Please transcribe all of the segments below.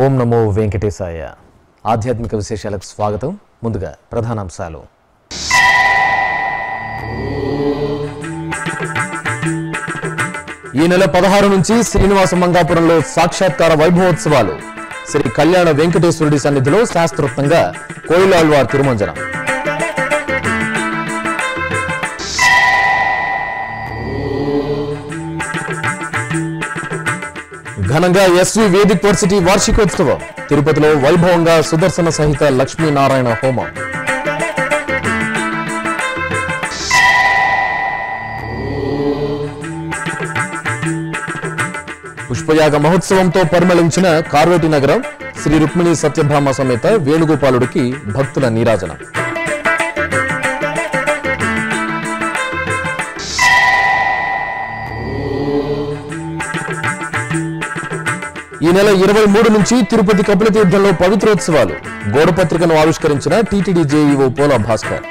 ఓం నమో వెంకటేశాయ ఆధ్యాత్మిక విశేషాలకు స్వాగతం ముందుగా ప్రధానాంశాలు ఈ నెల పదహారు నుంచి శ్రీనివాస మంగాపురంలో సాక్షాత్కార వైభవోత్సవాలు శ్రీ కళ్యాణ వెంకటేశ్వరుడి సన్నిధిలో శాస్త్రోక్తంగా కోయిలాళ్వార్ తిరుమంజనం ఘనంగా ఎస్వి వేదిక్ వర్సిటీ వార్షికోత్సవం తిరుపతిలో వైభవంగా సుదర్శన సహిత లక్ష్మీనారాయణ హోమం పుష్పయాగ మహోత్సవంతో పరిమళించిన కార్వేటి నగరం శ్రీ రుక్మిణి సత్యభామ సమేత వేణుగోపాలుడికి భక్తుల నీరాజనం ఈ నెల ఇరవై మూడు నుంచి తిరుపతి కపిలతీర్థంలో పవిత్రోత్సవాలు గోడపత్రికను ఆవిష్కరించిన టీటీడీ జేఈఓ పోలా భాస్కర్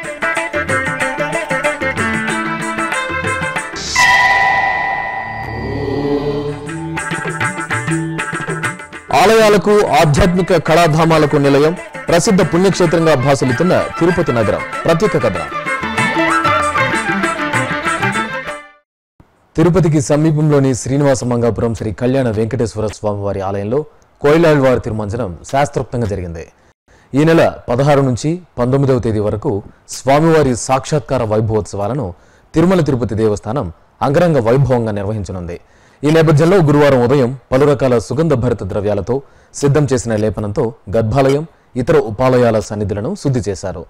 ఆలయాలకు ఆధ్యాత్మిక కళాధామాలకు నిలయం ప్రసిద్ధ పుణ్యక్షేత్రంగా భాసలుతున్న తిరుపతి నగరం ప్రత్యేక కథనం తిరుపతికి సమీపంలోని శ్రీనివాస మంగాపురం శ్రీ కళ్యాణ వెంకటేశ్వర స్వామి వారి ఆలయంలో కోయిలాళ్వారి తిరుమంజనం శాస్త్రోక్తంగా జరిగింది ఈ నెల పదహారు నుంచి పంతొమ్మిదవ తేదీ వరకు స్వామివారి సాక్షాత్కార వైభవోత్సవాలను తిరుమల తిరుపతి దేవస్థానం అంగరంగ వైభవంగా నిర్వహించనుంది ఈ నేపథ్యంలో గురువారం ఉదయం పలు రకాల సుగంధ భరిత ద్రవ్యాలతో సిద్ధం చేసిన లేపనంతో గర్భాలయం ఇతర ఉపాలయాల సన్నిధులను శుద్ధి చేశారు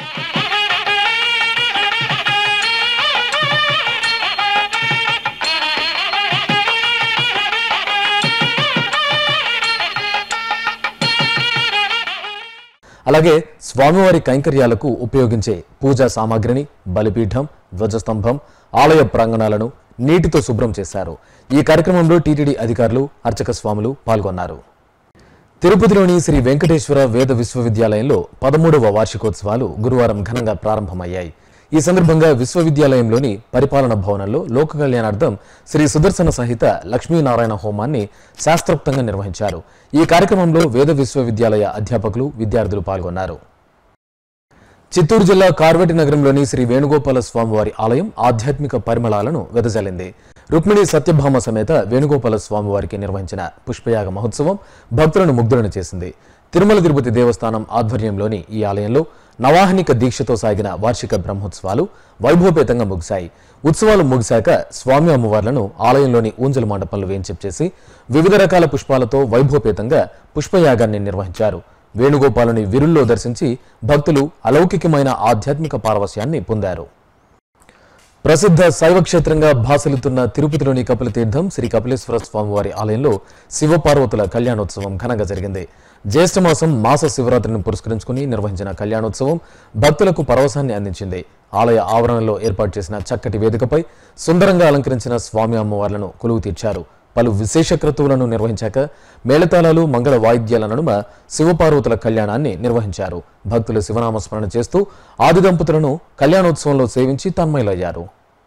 అలాగే స్వామివారి కైంకర్యాలకు ఉపయోగించే పూజా సామాగ్రిని బలిపీఠం ధ్వజస్తంభం ఆలయ ప్రాంగణాలను నీటితో శుభ్రం చేశారు ఈ కార్యక్రమంలో టీటీడీ అధికారులు అర్చక స్వాములు పాల్గొన్నారు తిరుపతిలోని శ్రీ వెంకటేశ్వర వేద విశ్వవిద్యాలయంలో పదమూడవ వార్షికోత్సవాలు గురువారం ఘనంగా ప్రారంభమయ్యాయి ఈ సందర్భంగా విశ్వవిద్యాలయంలోని పరిపాలన భవనంలో లోక కళ్యాణార్థం శ్రీ సుదర్శన సహిత లక్ష్మీనారాయణ హోమాన్ని శాస్త్రోక్తంగా నిర్వహించారు ఈ కార్యక్రమంలో వేద విశ్వవిద్యాలయ అధ్యాపకులు విద్యార్థులు పాల్గొన్నారు చిత్తూరు జిల్లా కార్వటి నగరంలోని శ్రీ వేణుగోపాల స్వామివారి ఆలయం ఆధ్యాత్మిక పరిమళాలను వెదజల్లింది రుక్మిణి సత్యభామ సమేత వేణుగోపాల స్వామివారికి నిర్వహించిన పుష్పయాగ మహోత్సవం భక్తులను ముగ్ధులను చేసింది తిరుమల తిరుపతి దేవస్థానం ఆధ్వర్యంలోని ఈ ఆలయంలో నవాహనిక దీక్షతో సాగిన వార్షిక బ్రహ్మోత్సవాలు వైభవపేతంగా ముగిశాయి ఉత్సవాలు ముగిశాక స్వామి అమ్మవార్లను ఆలయంలోని ఊంజల మండపంలో వేంచేసి వివిధ రకాల పుష్పాలతో వైభవపేతంగా పుష్పయాగాన్ని నిర్వహించారు వేణుగోపాలుని విరుల్లో దర్శించి భక్తులు అలౌకికమైన ఆధ్యాత్మిక పారవస్యాన్ని పొందారు ప్రసిద్ధ శైవ క్షేత్రంగా భాసలుతున్న తిరుపతిలోని కపిల తీర్థం శ్రీ కపిలేశ్వర స్వామివారి ఆలయంలో శివపార్వతుల కళ్యాణోత్సవం ఘనంగా జరిగింది జ్యేష్ఠమాసం మాస శివరాత్రిని పురస్కరించుకుని నిర్వహించిన కళ్యాణోత్సవం భక్తులకు పరవశాన్ని అందించింది ఆలయ ఆవరణలో ఏర్పాటు చేసిన చక్కటి వేదికపై సుందరంగా అలంకరించిన స్వామి అమ్మవార్లను కొలువు తీర్చారు పలు విశేష క్రతువులను నిర్వహించాక మేళతాళాలు మంగళ వాయిద్యాల నడుమ శివపార్వతుల కళ్యాణాన్ని నిర్వహించారు భక్తులు శివనామస్మరణ చేస్తూ ఆది దంపతులను కళ్యాణోత్సవంలో సేవించి తన్మయులయ్యారు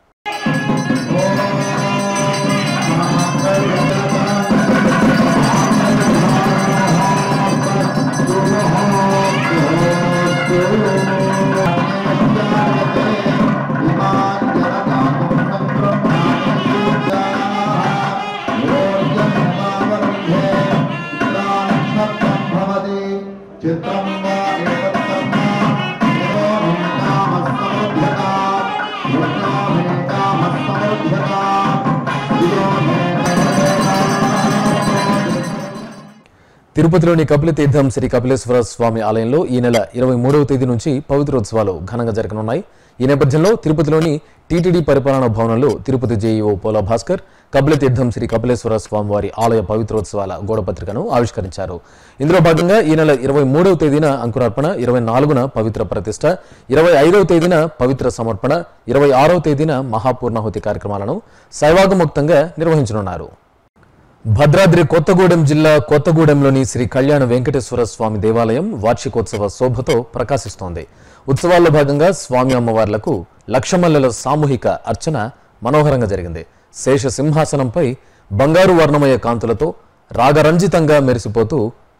చిత్రం వా ఏకత్రం వా తిరుపతిలోని కపిల తీర్థం శ్రీ కపిలేశ్వర స్వామి ఆలయంలో ఈ నెల ఇరవై మూడవ తేదీ నుంచి పవిత్రోత్సవాలు ఘనంగా జరగనున్నాయి ఈ నేపథ్యంలో తిరుపతిలోని టీటీడీ పరిపాలనా భవనంలో తిరుపతి జేఈఓ పోలా భాస్కర్ కపిల తీర్థం శ్రీ కపిలేశ్వర స్వామి వారి ఆలయ పవిత్రోత్సవాల గోడపత్రికను ఆవిష్కరించారు ఇందులో భాగంగా ఈ నెల ఇరవై మూడవ తేదీన అంకురార్పణ ఇరవై నాలుగున పవిత్ర ప్రతిష్ట ఇరవై ఐదవ తేదీన పవిత్ర సమర్పణ ఇరవై ఆరవ తేదీన మహాపూర్ణాహుతి కార్యక్రమాలను శైవాగముక్తంగా నిర్వహించనున్నారు భద్రాద్రి కొత్తగూడెం జిల్లా కొత్తగూడెంలోని శ్రీ కళ్యాణ వెంకటేశ్వర స్వామి దేవాలయం వార్షికోత్సవ శోభతో ప్రకాశిస్తోంది ఉత్సవాల్లో భాగంగా స్వామి అమ్మవార్లకు లక్షమల్లెల సామూహిక అర్చన మనోహరంగా జరిగింది శేష సింహాసనంపై బంగారు వర్ణమయ కాంతులతో రాగరంజితంగా మెరిసిపోతూ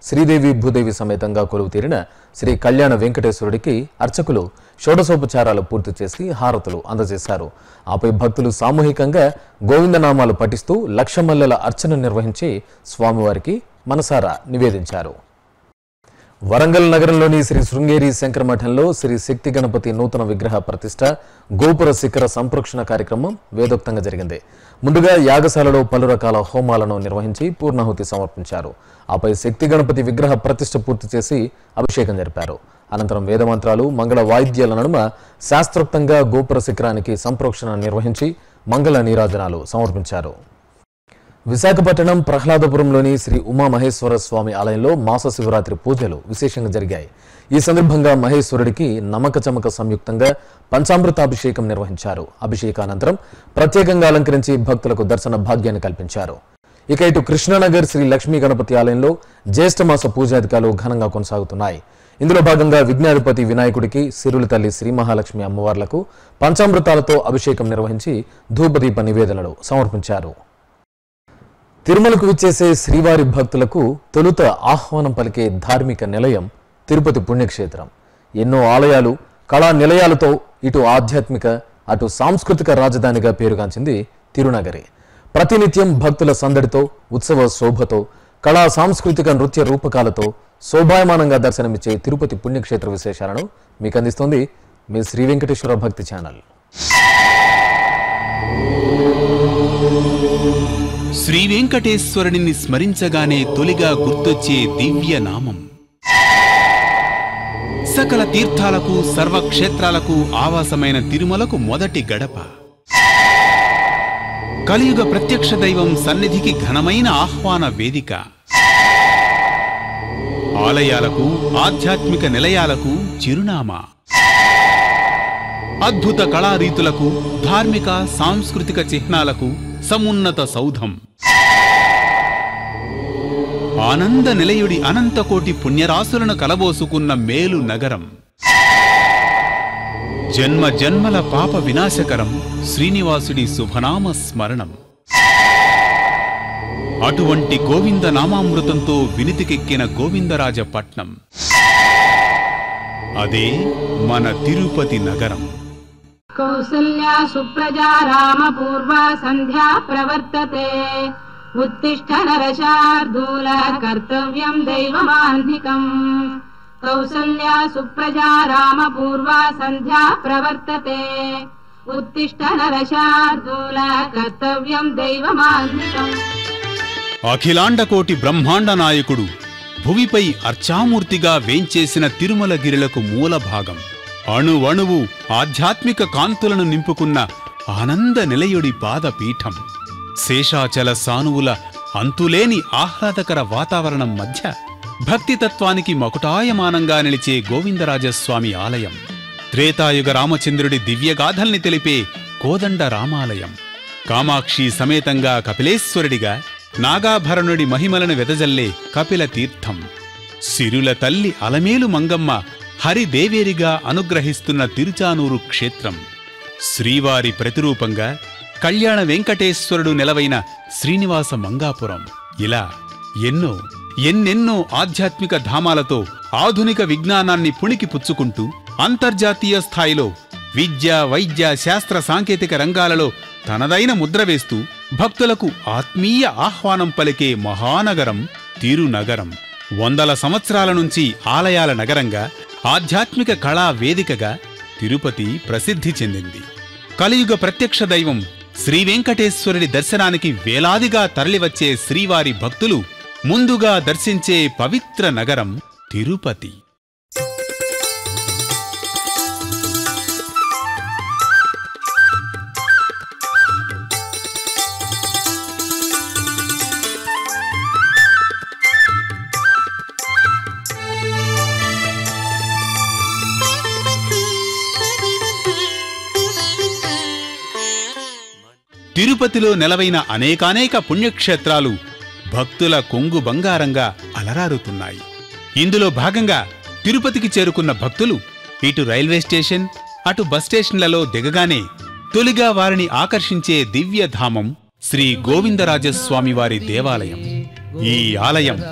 శ్రీదేవి భూదేవి సమేతంగా కొలువు తీరిన శ్రీ కళ్యాణ వెంకటేశ్వరుడికి అర్చకులు షోడశోపచారాలు పూర్తి చేసి హారతులు అందజేశారు ఆపై భక్తులు సామూహికంగా గోవిందనామాలు పఠిస్తూ లక్షమల్లెల అర్చన నిర్వహించి స్వామివారికి మనసారా నివేదించారు వరంగల్ నగరంలోని శ్రీ శృంగేరి శంకర మఠంలో శ్రీ శక్తి గణపతి నూతన విగ్రహ ప్రతిష్ట గోపుర శిఖర సంప్రోక్షణ కార్యక్రమం వేదోక్తంగా జరిగింది ముందుగా యాగశాలలో పలు రకాల హోమాలను నిర్వహించి పూర్ణాహుతి సమర్పించారు ఆపై శక్తి గణపతి విగ్రహ ప్రతిష్ట పూర్తి చేసి అభిషేకం జరిపారు అనంతరం వేదమంత్రాలు మంగళ వాయిద్యాల నడుమ శాస్త్రోక్తంగా గోపుర శిఖరానికి సంప్రోక్షణ నిర్వహించి మంగళ నీరాజనాలు సమర్పించారు విశాఖపట్నం ప్రహ్లాదపురంలోని శ్రీ ఉమామహేశ్వర స్వామి ఆలయంలో మాస శివరాత్రి పూజలు విశేషంగా జరిగాయి ఈ సందర్భంగా మహేశ్వరుడికి నమక చమక సంయుక్తంగా పంచామృతాభిషేకం నిర్వహించారు అభిషేకానంతరం ప్రత్యేకంగా అలంకరించి భక్తులకు దర్శన భాగ్యాన్ని కల్పించారు ఇక ఇటు కృష్ణానగర్ శ్రీ లక్ష్మీ గణపతి ఆలయంలో జ్యేష్ఠమాస పూజాధికాలు ఘనంగా కొనసాగుతున్నాయి ఇందులో భాగంగా విఘ్నాధిపతి వినాయకుడికి సిరుల తల్లి శ్రీ మహాలక్ష్మి అమ్మవార్లకు పంచామృతాలతో అభిషేకం నిర్వహించి ధూపదీప నివేదనలు సమర్పించారు తిరుమలకు విచ్చేసే శ్రీవారి భక్తులకు తొలుత ఆహ్వానం పలికే ధార్మిక నిలయం తిరుపతి పుణ్యక్షేత్రం ఎన్నో ఆలయాలు కళా నిలయాలతో ఇటు ఆధ్యాత్మిక అటు సాంస్కృతిక రాజధానిగా పేరుగాంచింది తిరునగరి ప్రతినిత్యం భక్తుల సందడితో ఉత్సవ శోభతో కళా సాంస్కృతిక నృత్య రూపకాలతో శోభాయమానంగా దర్శనమిచ్చే తిరుపతి పుణ్యక్షేత్ర విశేషాలను మీకు అందిస్తోంది మీ శ్రీ వెంకటేశ్వర భక్తి ఛానల్ శ్రీ వెంకటేశ్వరుడిని స్మరించగానే తొలిగా గుర్తొచ్చే దివ్య నామం సకల తీర్థాలకు సర్వక్షేత్రాలకు ఆవాసమైన తిరుమలకు మొదటి గడప కలియుగ ప్రత్యక్ష దైవం సన్నిధికి ఘనమైన ఆహ్వాన వేదిక ఆలయాలకు ఆధ్యాత్మిక నిలయాలకు చిరునామా అద్భుత కళారీతులకు ధార్మిక సాంస్కృతిక చిహ్నాలకు సమున్నత సౌధం ఆనంద నిలయుడి అనంతకోటి పుణ్యరాశులను కలబోసుకున్న మేలు నగరం జన్మ జన్మల పాప వినాశకరం శ్రీనివాసుడి శుభనామ స్మరణం అటువంటి గోవింద నామామృతంతో వినితికెక్కిన గోవిందరాజపట్నం అదే మన తిరుపతి నగరం कौसल्या सुप्रजा रामपूर्वा सन्ध्या प्रवर्तते उत्तिष्ठ नरशार्दूल कर्तव्यम् दैवमाह्निकम् कौसल्या सुप्रजा रामपूर्वा सन्ध्या प्रवर्तते उत्तिष्ठ नरशार्दूल कर्तव्यम् दैवमाह्निकम् అఖిలాండకోటి బ్రహ్మాండ నాయకుడు భువిపై అర్చామూర్తిగా వేంచేసిన తిరుమలగిరులకు మూల భాగం అణువణువు ఆధ్యాత్మిక కాంతులను నింపుకున్న ఆనంద నిలయుడి పాదపీఠం శేషాచల సానువుల అంతులేని ఆహ్లాదకర వాతావరణం మధ్య భక్తితత్వానికి మకుటాయమానంగా నిలిచే గోవిందరాజస్వామి ఆలయం త్రేతాయుగ రామచంద్రుడి దివ్యగాథల్ని తెలిపే కోదండ రామాలయం కామాక్షి సమేతంగా కపిలేశ్వరుడిగా నాగాభరణుడి మహిమలను వెదజల్లే కపిల తీర్థం సిరుల తల్లి అలమేలు మంగమ్మ హరిదేవేరిగా అనుగ్రహిస్తున్న తిరుచానూరు క్షేత్రం శ్రీవారి ప్రతిరూపంగా కళ్యాణ వెంకటేశ్వరుడు నెలవైన శ్రీనివాస మంగాపురం ఇలా ఎన్నో ఎన్నెన్నో ఆధ్యాత్మిక ధామాలతో ఆధునిక విజ్ఞానాన్ని పుణికి పుచ్చుకుంటూ అంతర్జాతీయ స్థాయిలో విద్య వైద్య శాస్త్ర సాంకేతిక రంగాలలో తనదైన ముద్ర వేస్తూ భక్తులకు ఆత్మీయ ఆహ్వానం పలికే మహానగరం తిరునగరం వందల సంవత్సరాల నుంచి ఆలయాల నగరంగా ఆధ్యాత్మిక కళా వేదికగా తిరుపతి ప్రసిద్ధి చెందింది కలియుగ ప్రత్యక్ష దైవం శ్రీ వెంకటేశ్వరుడి దర్శనానికి వేలాదిగా తరలివచ్చే శ్రీవారి భక్తులు ముందుగా దర్శించే పవిత్ర నగరం తిరుపతి తిరుపతిలో నెలవైన అనేకానేక పుణ్యక్షేత్రాలు భక్తుల కొంగు బంగారంగా అలరారుతున్నాయి ఇందులో భాగంగా తిరుపతికి చేరుకున్న భక్తులు ఇటు రైల్వే స్టేషన్ అటు బస్ స్టేషన్లలో దిగగానే తొలిగా వారిని ఆకర్షించే దివ్యధామం శ్రీ గోవిందరాజస్వామి వారి దేవాలయం ఈ ఆలయం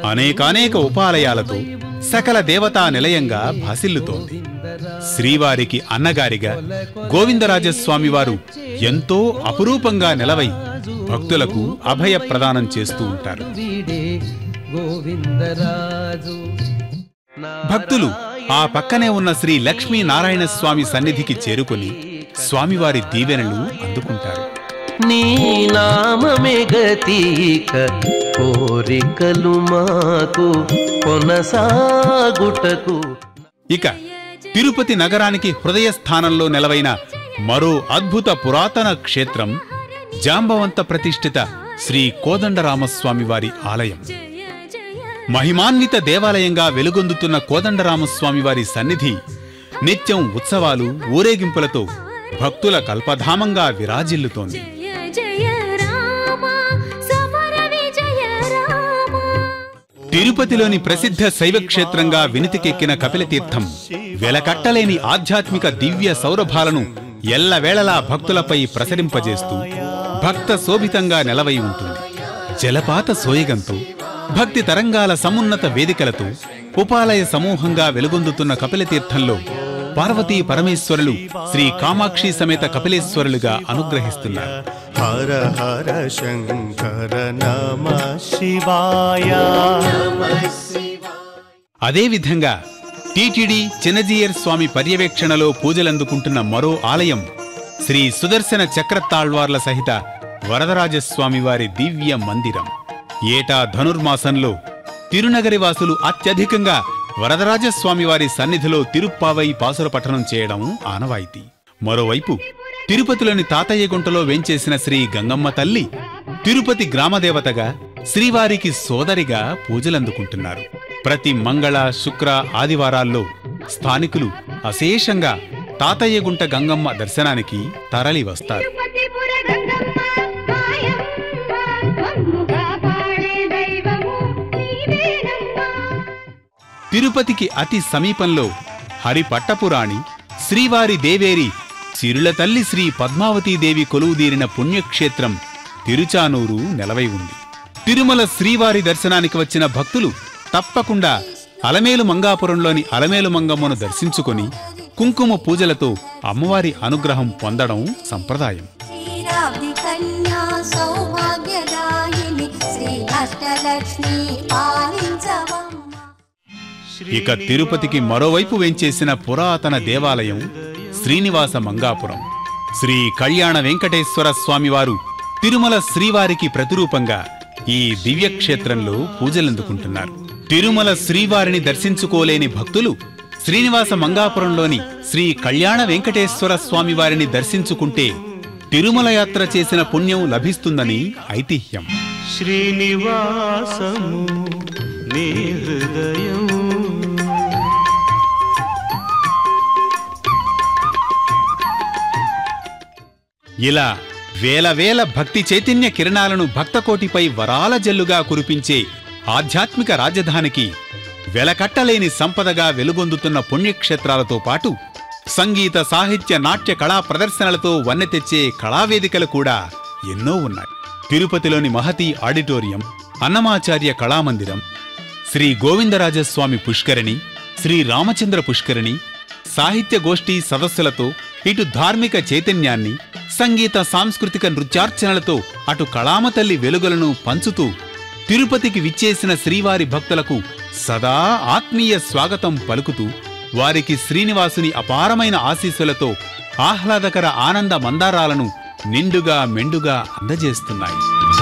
అనేకానేక ఉపాలయాలతో సకల దేవతా నిలయంగా భాసిల్లుతోంది శ్రీవారికి అన్నగారిగా గోవిందరాజస్వామి వారు ఎంతో అపురూపంగా నిలవై భక్తులకు అభయ ప్రదానం చేస్తూ ఉంటారు వీడే గోవిందరాజు భక్తులు ఆ పక్కనే ఉన్న శ్రీ లక్ష్మీ నారాయణ స్వామి సన్నిధికి చేరుకుని స్వామివారి దీవెనలు అందుకుంటారు నీ నామమే గతీక కోరికలు మాకు కొనసాగుటకు ఇక తిరుపతి నగరానికి హృదయ స్థానంలో నెలవైన మరో అద్భుత పురాతన క్షేత్రం జాంబవంత ప్రతిష్ఠిత శ్రీ కోదండరామస్వామి వారి ఆలయం మహిమాన్విత దేవాలయంగా వెలుగొందుతున్న కోదండరామస్వామి వారి సన్నిధి నిత్యం ఉత్సవాలు ఊరేగింపులతో భక్తుల కల్పధామంగా విరాజిల్లుతోంది జయ జయ రామ సమర విజయ రామ తిరుపతిలోని ప్రసిద్ధ శైవ క్షేత్రంగా వినితికెక్కిన కపిలతీర్థం వెలకట్టలేని ఆధ్యాత్మిక దివ్య సౌరభాలను ఎల్లవేళలా భక్తులపై ప్రసరింపజేస్తూ భక్త శోభితంగా నెలవై ఉంటుంది జలపాత సోయగంతో భక్తి తరంగాల సమున్నత వేదికలతో ఉపాలయ సమూహంగా వెలుగొందుతున్న కపిలతీర్థంలో పార్వతీ పరమేశ్వరులు శ్రీ కామాక్షి సమేత కపిలేశ్వరులుగా అనుగ్రహిస్తున్నారు హర హర శంకర నమ శివాయ అదేవిధంగా టీటీడీ చిన్నజీయర్ స్వామి పర్యవేక్షణలో పూజలందుకుంటున్న మరో ఆలయం శ్రీ సుదర్శన చక్రతాళ్వార్ల సహిత వరదరాజస్వామి వారి దివ్య మందిరం ఏటా ధనుర్మాసంలో తిరునగరి వాసులు అత్యధికంగా వరదరాజస్వామి వారి సన్నిధిలో తిరుప్పావై పాసుర పఠనం చేయడం ఆనవాయితీ మరోవైపు తిరుపతిలోని తాతయ్యగుంటలో వేంచేసిన శ్రీ గంగమ్మ తల్లి తిరుపతి గ్రామదేవతగా శ్రీవారికి సోదరిగా పూజలందుకుంటున్నారు ప్రతి మంగళ శుక్ర ఆదివారాల్లో స్థానికులు అశేషంగా తాతయ్యగుంట గంగమ్మ దర్శనానికి తరలి వస్తారు తిరుపతిపుర గంగమ్మ మాయమ్మ కన్నుగా పాడే దైవము నీవేనమ్మా తిరుపతికి అతి సమీపంలో హరిపట్టపురాణి శ్రీవారి దేవేరి చిరుల తల్లి శ్రీ పద్మావతీదేవి కొలువుదీరిన పుణ్యక్షేత్రం తిరుచానూరు నెలవై ఉంది తిరుమల శ్రీవారి దర్శనానికి వచ్చిన భక్తులు తప్పకుండా అలమేలు మంగాపురంలోని అలమేలు మంగమ్మను దర్శించుకొని కుంకుమ పూజలతో అమ్మవారి అనుగ్రహం పొందడం సంప్రదాయం శ్రీరాబ్ది కన్యా సౌభాగ్యదాయిని శ్రీ అష్టలక్ష్మి పాలించవమ్మ ఇక తిరుపతికి మరోవైపు వేంచేసిన పురాతన దేవాలయం శ్రీనివాస మంగాపురం శ్రీ కళ్యాణ వెంకటేశ్వర స్వామివారు తిరుమల శ్రీవారికి ప్రతిరూపంగా ఈ దివ్యక్షేత్రంలో పూజలందుకుంటున్నారు తిరుమల శ్రీవారిని దర్శించుకోలేని భక్తులు శ్రీనివాస మంగాపురంలోని శ్రీ కళ్యాణ వెంకటేశ్వర స్వామివారిని దర్శించుకుంటే తిరుమల యాత్ర చేసిన పుణ్యం లభిస్తుందని ఐతిహ్యం శ్రీనివాసము నీ హృదయం ఇలా వేల వేల భక్తి చైతన్య కిరణాలను భక్తకోటిపై వరాల జల్లుగా కురిపించే ఆధ్యాత్మిక రాజధానికి వెలకట్టలేని సంపదగా వెలుగొందుతున్న పుణ్యక్షేత్రాలతో పాటు సంగీత సాహిత్య నాట్య కళా ప్రదర్శనలతో వన్నె తెచ్చే కళావేదికలు కూడా ఎన్నో ఉన్నాయి తిరుపతిలోని మహతి ఆడిటోరియం అన్నమాచార్య కళామందిరం శ్రీ గోవిందరాజస్వామి పుష్కరిణి శ్రీ రామచంద్ర పుష్కరిణి సాహిత్య గోష్ఠి సదస్సులతో ఇటు ధార్మిక చైతన్యాన్ని సంగీత సాంస్కృతిక నృత్యార్చనలతో అటు కళామ తల్లి వెలుగులను పంచుతూ తిరుపతికి విచ్చేసిన శ్రీవారి భక్తులకు సదా ఆత్మీయ స్వాగతం పలుకుతూ వారికి శ్రీనివాసుని అపారమైన ఆశీస్సులతో ఆహ్లాదకర ఆనంద మందారాలను నిండుగా మెండుగా అందజేస్తున్నాయి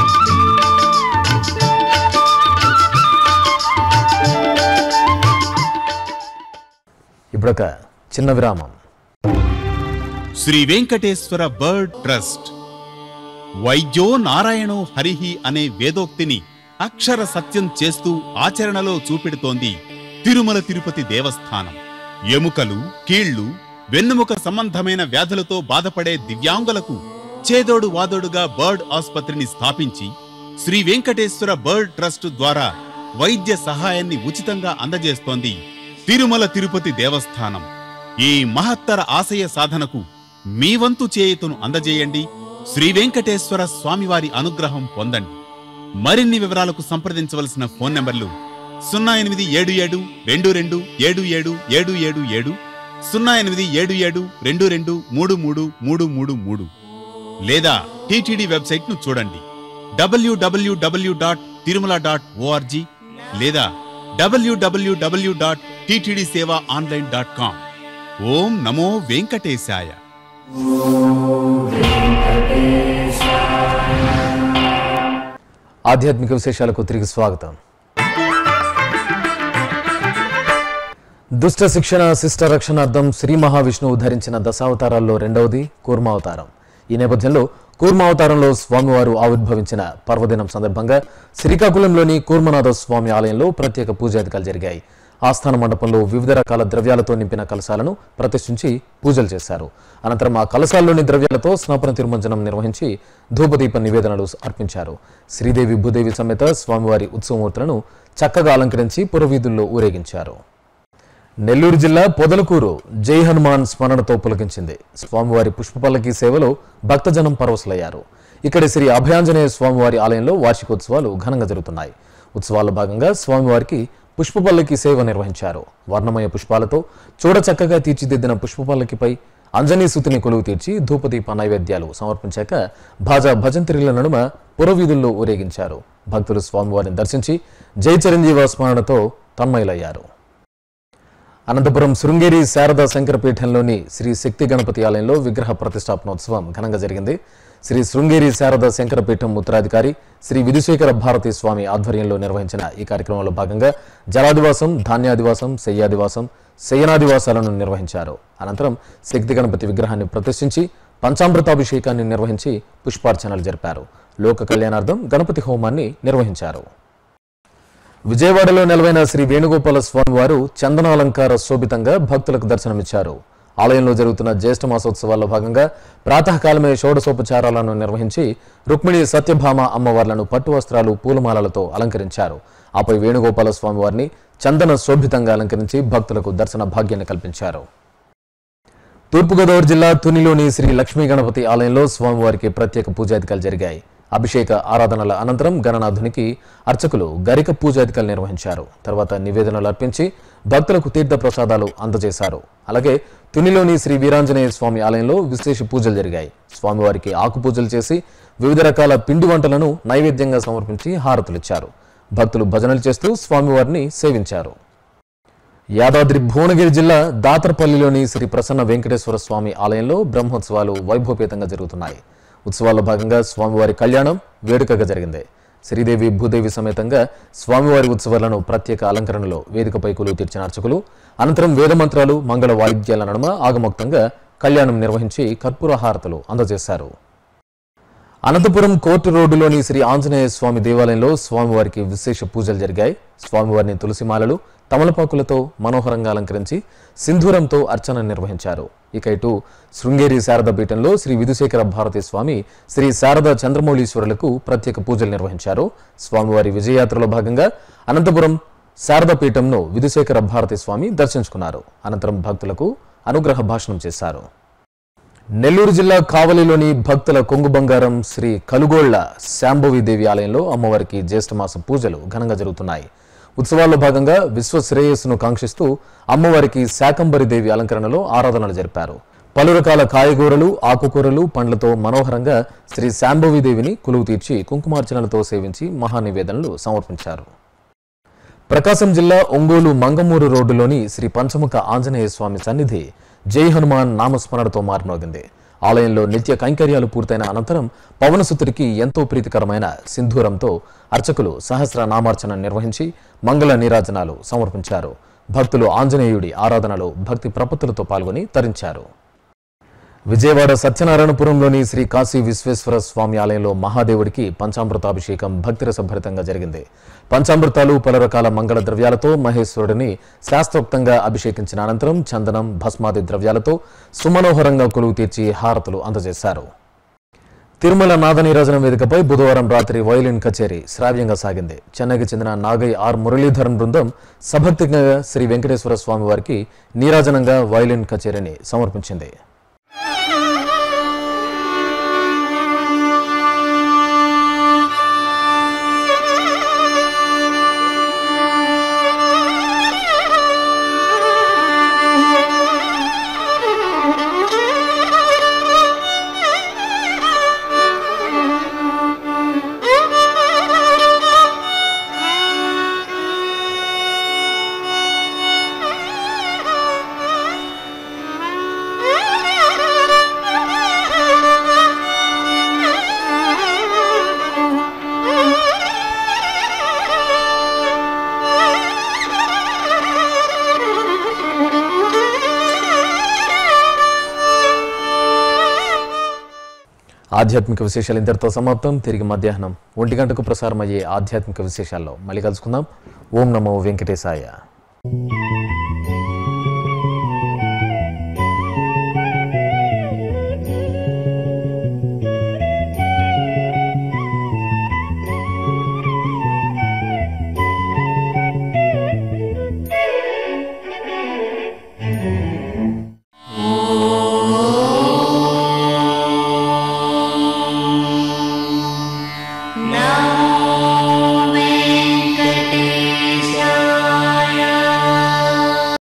ఇప్పుడొక చిన్న విరామం శ్రీ వెంకటేశ్వర బర్డ్ ట్రస్ట్ వైద్యో నారాయణో హరిహి అనే వేదోక్తిని అక్షర సత్యం చేస్తూ ఆచరణలో చూపెడుతోంది తిరుమల తిరుపతి దేవస్థానం ఎముకలు కీళ్లు వెన్నుముక సంబంధమైన వ్యాధులతో బాధపడే దివ్యాంగులకు చేదోడు వాదోడుగా బర్డ్ ఆసుపత్రిని స్థాపించి శ్రీ వెంకటేశ్వర బర్డ్ ట్రస్ట్ ద్వారా వైద్య సహాయాన్ని ఉచితంగా అందజేస్తోంది తిరుమల తిరుపతి దేవస్థానం ఈ మహత్తర ఆశయ సాధనకు మీ వంతు చేయుతను అందజేయండి శ్రీ వెంకటేశ్వర స్వామివారి అనుగ్రహం పొందండి మరిన్ని వివరాలకు సంప్రదించవలసిన ఫోన్ నంబర్లు సున్నా ఎనిమిది ఏడు ఏడు రెండు రెండు ఏడు ఏడు ఏడు ఏడు ఏడు సున్నా ఎనిమిది ఏడు ఏడు రెండు రెండు మూడు మూడు మూడు మూడు మూడు లేదా టీటీడీ వెబ్సైట్ను చూడండి WWW dot Tirumala dot ORG లేదా WWW dot TTD seva online dot com ఓం నమో వెంకటేశాయ ఆధ్యాత్మిక విశేషాలకు తిరిగి స్వాగతం దుష్ట శిక్షణ శిష్ట రక్షణార్థం శ్రీ మహావిష్ణువు ధరించిన దశావతారాల్లో రెండవది కూర్మావతారం ఈ నేపథ్యంలో కూర్మావతారంలో స్వామివారు ఆవిర్భవించిన పర్వదినం సందర్భంగా శ్రీకాకుళంలోని కూర్మనాథ స్వామి ఆలయంలో ప్రత్యేక పూజాధికాలు జరిగాయి ఆస్థాన మండపంలో వివిధ రకాల ద్రవ్యాలతో నింపిన కలశాలను ప్రతిష్ఠించి పూజలు చేశారు అనంతరం ఆ కలశాల్లోని ద్రవ్యాలతో స్నాపన తిరుమంజనం నిర్వహించి ధూపదీప నివేదనలు అర్పించారు శ్రీదేవి భూదేవి సమేత స్వామివారి ఉత్సవమూర్తులను చక్కగా అలంకరించి పురవీధుల్లో ఊరేగించారు నెల్లూరు జిల్లా పొదలకూరు జై హనుమాన్ స్మరణతో పులకించింది స్వామివారి పుష్పపల్లకి సేవలో భక్తజనం పరవశులయ్యారు ఇక్కడి శ్రీ అభయాంజనేయ స్వామివారి ఆలయంలో వార్షికోత్సవాలు ఘనంగా జరుగుతున్నాయి ఉత్సవాల్లో భాగంగా స్వామివారికి పుష్పపల్లకి సేవ నిర్వహించారు వర్ణమయ పుష్పాలతో చూడచక్కగా తీర్చిదిద్దిన పుష్పపల్లకిపై అంజనీ సుతిని కొలువు తీర్చి ధూపదీప నైవేద్యాలు సమర్పించాక భాజా భజంత్రిల నడుమ పురవీధుల్లో ఊరేగించారు భక్తులు స్వామివారిని దర్శించి జై చిరంజీవ స్మరణతో తన్మయులయ్యారు అనంతపురం శృంగేరి శారదా శంకరపీఠంలోని శ్రీ శక్తి గణపతి ఆలయంలో విగ్రహ ప్రతిష్టాపనోత్సవం ఘనంగా జరిగింది శ్రీ శృంగేరి శారదా శంకరపీఠం ఉత్తరాధికారి శ్రీ విధుశేఖర భారతి స్వామి ఆధ్వర్యంలో నిర్వహించిన ఈ కార్యక్రమంలో భాగంగా జలాదివాసం ధాన్యాదివాసం శయ్యాదివాసం శయనాదివాసాలను నిర్వహించారు అనంతరం శక్తి గణపతి విగ్రహాన్ని ప్రతిష్ఠించి పంచామృతాభిషేకాన్ని నిర్వహించి పుష్పార్చనలు జరిపారు లోక కళ్యాణార్థం గణపతి హోమాన్ని నిర్వహించారు విజయవాడలో నెలవైన శ్రీ వేణుగోపాల స్వామి వారు చందనాలంకార శోభితంగా భక్తులకు దర్శనమిచ్చారు ఆలయంలో జరుగుతున్న జ్యేష్ఠ మాసోత్సవాల్లో భాగంగా ప్రాతకాలమే షోడశోపచారాలను నిర్వహించి రుక్మిణి సత్యభామ అమ్మవార్లను పట్టు వస్త్రాలు పూలమాలలతో అలంకరించారు ఆపై వేణుగోపాల స్వామి వారిని చందన శోభితంగా అలంకరించి భక్తులకు దర్శన భాగ్యాన్ని కల్పించారు తూర్పుగోదావరి జిల్లా తునిలోని శ్రీ లక్ష్మీ గణపతి ఆలయంలో స్వామివారికి ప్రత్యేక పూజాధికాలు జరిగాయి అభిషేక ఆరాధనల అనంతరం గణనాథునికి అర్చకులు గరిక పూజాధికాలు నిర్వహించారు తర్వాత నివేదనలు అర్పించి భక్తులకు తీర్థ ప్రసాదాలు అందజేశారు అలాగే తునిలోని శ్రీ వీరాంజనేయ స్వామి ఆలయంలో విశేష పూజలు జరిగాయి స్వామివారికి ఆకు పూజలు చేసి వివిధ రకాల పిండి వంటలను నైవేద్యంగా సమర్పించి హారతులిచ్చారు భక్తులు భజనలు చేస్తూ స్వామివారిని సేవించారు యాదాద్రి భువనగిరి జిల్లా దాతరపల్లిలోని శ్రీ ప్రసన్న వెంకటేశ్వర స్వామి ఆలయంలో బ్రహ్మోత్సవాలు వైభవపేతంగా జరుగుతున్నాయి ఉత్సవాల్లో భాగంగా స్వామివారి కళ్యాణం వేడుకగా జరిగింది శ్రీదేవి భూదేవి సమేతంగా స్వామివారి ఉత్సవాలను ప్రత్యేక అలంకరణలో వేదికపై కొలువు తీర్చిన అర్చకులు అనంతరం వేదమంత్రాలు మంగళ వాయిద్యాల నడుమ ఆగమోక్తంగా కళ్యాణం నిర్వహించి కర్పూర హారతలు అందజేశారు అనంతపురం కోర్టు రోడ్డులోని శ్రీ ఆంజనేయ స్వామి దేవాలయంలో స్వామివారికి విశేష పూజలు జరిగాయి స్వామివారిని తులసిమాలలు తమలపాకులతో మనోహరంగా అలంకరించి సింధూరంతో అర్చన నిర్వహించారు ఇక ఇటు శృంగేరి శారద పీఠంలో శ్రీ విధుశేఖర భారతి స్వామి శ్రీ శారద చంద్రమౌళీశ్వరులకు ప్రత్యేక పూజలు నిర్వహించారు స్వామివారి విజయయాత్రలో భాగంగా అనంతపురం శారద పీఠంను విధుశేఖర భారతి స్వామి దర్శించుకున్నారు అనంతరం భక్తులకు అనుగ్రహ భాషణం చేశారు నెల్లూరు జిల్లా కావలిలోని భక్తుల కొంగు బంగారం శ్రీ కలుగోళ్ల శాంభవి ఆలయంలో అమ్మవారికి జ్యేష్ఠమాస పూజలు ఘనంగా జరుగుతున్నాయి ఉత్సవాల్లో భాగంగా విశ్వ శ్రేయస్సును కాంక్షిస్తూ అమ్మవారికి శాకంబరి దేవి అలంకరణలో ఆరాధనలు జరిపారు పలు రకాల కాయగూరలు ఆకుకూరలు పండ్లతో మనోహరంగా శ్రీ శాంభవి దేవిని కొలువు తీర్చి కుంకుమార్చనలతో సేవించి మహానివేదనలు సమర్పించారు ప్రకాశం జిల్లా ఒంగోలు మంగమూరు రోడ్డులోని శ్రీ పంచముఖ ఆంజనేయ స్వామి సన్నిధి జై హనుమాన్ నామస్మరణతో మారుమోగింది ఆలయంలో నిత్య కైంకర్యాలు పూర్తయిన అనంతరం పవనసుతుడికి ఎంతో ప్రీతికరమైన సింధూరంతో అర్చకులు సహస్ర నామార్చన నిర్వహించి మంగళ నీరాజనాలు సమర్పించారు భక్తులు ఆంజనేయుడి ఆరాధనలో భక్తి ప్రపత్తులతో పాల్గొని తరించారు విజయవాడ సత్యనారాయణపురంలోని శ్రీ కాశీ విశ్వేశ్వర స్వామి ఆలయంలో మహాదేవుడికి పంచామృతాభిషేకం భక్తిరసభరితంగా జరిగింది పంచామృతాలు పలు రకాల మంగళ ద్రవ్యాలతో మహేశ్వరుడిని శాస్త్రోక్తంగా అభిషేకించిన అనంతరం చందనం భస్మాది ద్రవ్యాలతో సుమనోహరంగా కొలువు తీర్చి హారతులు అందజేశారు తిరుమల నాదనీరాజనం వేదికపై బుధవారం రాత్రి వయలిన్ కచేరీ శ్రావ్యంగా సాగింది చెన్నైకి చెందిన నాగై ఆర్ మురళీధరన్ బృందం సభక్తిగా శ్రీ వెంకటేశ్వర స్వామి వారికి నీరాజనంగా వయలిన్ కచేరీని సమర్పించింది ఆధ్యాత్మిక విశేషాలు ఇంతటితో సమాప్తం తిరిగి మధ్యాహ్నం ఒంటి గంటకు ప్రసారం అయ్యే ఆధ్యాత్మిక విశేషాల్లో మళ్ళీ కలుసుకుందాం ఓం నమో వెంకటేశాయ